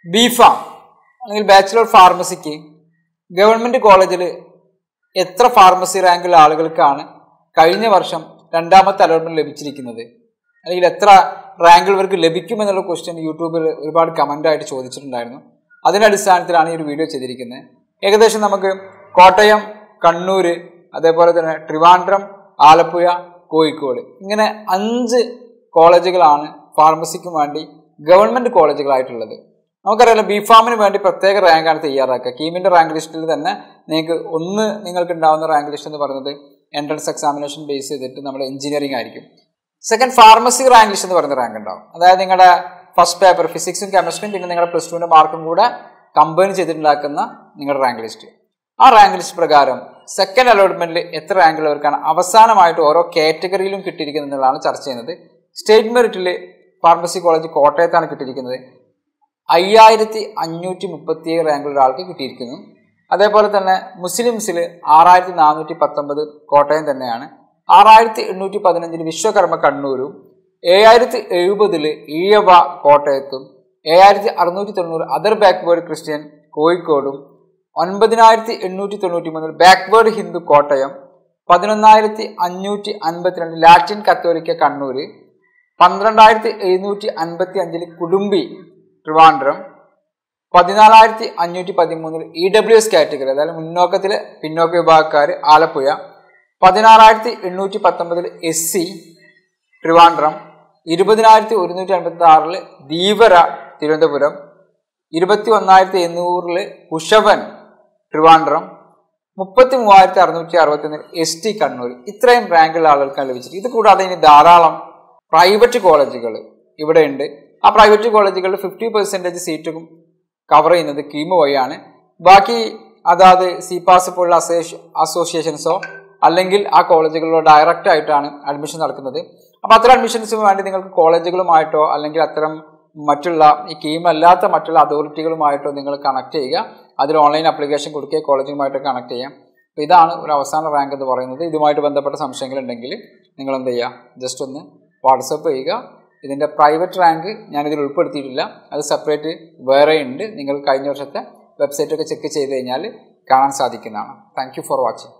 B pharm അല്ലെങ്കിൽ bachelor ഫാർമസിക്ക് government കോളേജിൽ എത്ര ഫാർമസി റാങ്കുള്ള ആളുകൾക്കാണ് കഴിഞ്ഞ വർഷം രണ്ടാമത്തെ അലോട്ട്മെന്റ് ലഭിച്ചിരിക്കുന്നത് അല്ലെങ്കിൽ എത്ര റാങ്കുകൾ ഇവർക്ക് ലഭിക്കുമെന്നുള്ള ക്വസ്റ്റ്യൻ യൂട്യൂബിൽ ഒരുപാട് കമൻ്റായിട്ട് ചോദിച്ചിട്ടുണ്ടായിരുന്നു അതിൻ്റെ അടിസ്ഥാനത്തിലാണ് ഈ ഒരു വീഡിയോ ചെയ്തിരിക്കുന്നത് ഏകദേശം നമുക്ക് കോട്ടയം കണ്ണൂർ അതേപോലെ തന്നെ ട്രിവാൻഡ്രം ആലപ്പുഴ കോഴിക്കോട് ഇങ്ങനെ അഞ്ച് കോളേജുകളാണ് ഫാർമസിക്ക് വേണ്ടി ഗവൺമെൻറ് കോളേജുകളായിട്ടുള്ളത് നമുക്കറിയാലോ ബി ഫാമിന് വേണ്ടി പ്രത്യേക റാങ്കാണ് തയ്യാറാക്കുക കീമിൻ്റെ റാങ്ക് ലിസ്റ്റിൽ തന്നെ നിങ്ങൾക്ക് ഒന്ന് നിങ്ങൾക്ക് ഉണ്ടാവുന്ന റാങ്ക് ലിസ്റ്റ് എന്ന് പറയുന്നത് എൻട്രൻസ് എക്സാമിനേഷൻ ബേസ് ചെയ്തിട്ട് നമ്മുടെ എഞ്ചിനീയറിംഗ് ആയിരിക്കും സെക്കൻഡ് ഫാർമസി റാങ്ക് ലിസ്റ്റ് എന്ന് പറയുന്ന റാങ്ക് ഉണ്ടാവും അതായത് നിങ്ങളുടെ ഫസ്റ്റ് പേപ്പർ ഫിസിക്സും കെമിസ്ട്രിയും പിന്നെ നിങ്ങളുടെ പ്ലസ് ടുവിൻ്റെ മാർക്കും കൂടെ കമ്പൈൻ ചെയ്തിട്ടുണ്ടാക്കുന്ന നിങ്ങളുടെ റാങ്ക് ലിസ്റ്റ് ആ റാങ്ക് ലിസ്റ്റ് പ്രകാരം സെക്കൻഡ് അലോട്ട്മെന്റിൽ എത്ര റാങ്കുള്ളവർക്കാണ് അവസാനമായിട്ട് ഓരോ കാറ്റഗറിയിലും കിട്ടിയിരിക്കുന്നത് എന്നുള്ളതാണ് ചർച്ച ചെയ്യുന്നത് സ്റ്റേറ്റ് മെറിറ്റിൽ ഫാർമസി കോളേജ് കോട്ടയത്താണ് കിട്ടിയിരിക്കുന്നത് അയ്യായിരത്തി അഞ്ഞൂറ്റി മുപ്പത്തിയേഴ് റാങ്കുള്ള ഒരാൾക്ക് കിട്ടിയിരിക്കുന്നു അതേപോലെ തന്നെ മുസ്ലിംസിൽ ആറായിരത്തി നാനൂറ്റി പത്തൊമ്പത് കോട്ടയം തന്നെയാണ് ആറായിരത്തി എണ്ണൂറ്റി പതിനഞ്ചിൽ വിശ്വകർമ്മ കണ്ണൂരും ഏഴായിരത്തി എഴുപതിൽ ഈഴവ കോട്ടയത്തും ഏഴായിരത്തി അറുന്നൂറ്റി തൊണ്ണൂറ് അതർ ബാക്ക്വേർഡ് ക്രിസ്ത്യൻ കോഴിക്കോടും ഒൻപതിനായിരത്തി എണ്ണൂറ്റി തൊണ്ണൂറ്റി മൂന്നിൽ ബാക്ക്വേർഡ് ഹിന്ദു കോട്ടയം പതിനൊന്നായിരത്തി അഞ്ഞൂറ്റി അൻപത്തിരണ്ട് ലാറ്റിൻ കത്തോലിക്ക കണ്ണൂർ പന്ത്രണ്ടായിരത്തി എഴുന്നൂറ്റി അൻപത്തി അഞ്ചിൽ കുടുംബി ട്രിവാൻഡ്രം പതിനാലായിരത്തി അഞ്ഞൂറ്റി പതിമൂന്നിൽ ഇ ഡബ്ല്യു എസ് കാറ്റഗറി അതായത് മുന്നോക്കത്തിലെ പിന്നോക്ക വിഭാഗക്കാർ ആലപ്പുഴ പതിനാറായിരത്തി എണ്ണൂറ്റി പത്തൊമ്പതിൽ എസ് സി ട്രിവാൻഡ്രം ഇരുപതിനായിരത്തി ഒരുന്നൂറ്റി അൻപത്തി ആറിൽ ധീവര തിരുവനന്തപുരം ഇരുപത്തി ഒന്നായിരത്തി എണ്ണൂറിൽ കുശവൻ ട്രിവാൻഡ്രം മുപ്പത്തി മൂവായിരത്തി അറുന്നൂറ്റി അറുപത്തിയൊന്നിൽ എസ് ടി കണ്ണൂർ ഇത്രയും റാങ്കുള്ള ആളുകൾക്കാണ് ലഭിച്ചത് ഇത് കൂടാതെ ഇനി ധാരാളം പ്രൈവറ്റ് കോളേജുകൾ ഇവിടെയുണ്ട് ആ പ്രൈവറ്റ് കോളേജുകളിൽ ഫിഫ്റ്റി പെർസെൻറ്റേജ് സീറ്റും കവർ ചെയ്യുന്നത് കീമ് വഴിയാണ് ബാക്കി അതാത് സി പാസ് പോലുള്ള അസോസിയേഷൻ അസോസിയേഷൻസോ അല്ലെങ്കിൽ ആ കോളേജുകളിലോ ഡയറക്റ്റ് ആയിട്ടാണ് അഡ്മിഷൻ നടക്കുന്നത് അപ്പോൾ അത്തരം അഡ്മിഷൻസിന് വേണ്ടി നിങ്ങൾക്ക് കോളേജുകളുമായിട്ടോ അല്ലെങ്കിൽ അത്തരം മറ്റുള്ള ഈ കീം അല്ലാത്ത മറ്റുള്ള അതോറിറ്റികളുമായിട്ടോ നിങ്ങൾ കണക്ട് ചെയ്യുക അതിൽ ഓൺലൈൻ ആപ്ലിക്കേഷൻ കൊടുക്കുക കോളേജുമായിട്ട് കണക്ട് ചെയ്യാം അപ്പോൾ ഇതാണ് ഒരു അവസാന റാങ്ക് എന്ന് പറയുന്നത് ഇതുമായിട്ട് ബന്ധപ്പെട്ട സംശയങ്ങൾ ഉണ്ടെങ്കിൽ നിങ്ങൾ എന്ത് ചെയ്യുക ജസ്റ്റ് ഒന്ന് വാട്സപ്പ് ചെയ്യുക ഇതിൻ്റെ പ്രൈവറ്റ് റാങ്ക് ഞാനിതിൽ ഉൾപ്പെടുത്തിയിട്ടില്ല അത് സെപ്പറേറ്റ് വേറെ ഉണ്ട് നിങ്ങൾ കഴിഞ്ഞ വർഷത്തെ വെബ്സൈറ്റൊക്കെ ചെക്ക് ചെയ്ത് കഴിഞ്ഞാൽ കാണാൻ സാധിക്കുന്നതാണ് താങ്ക് യു ഫോർ വാച്ചിങ്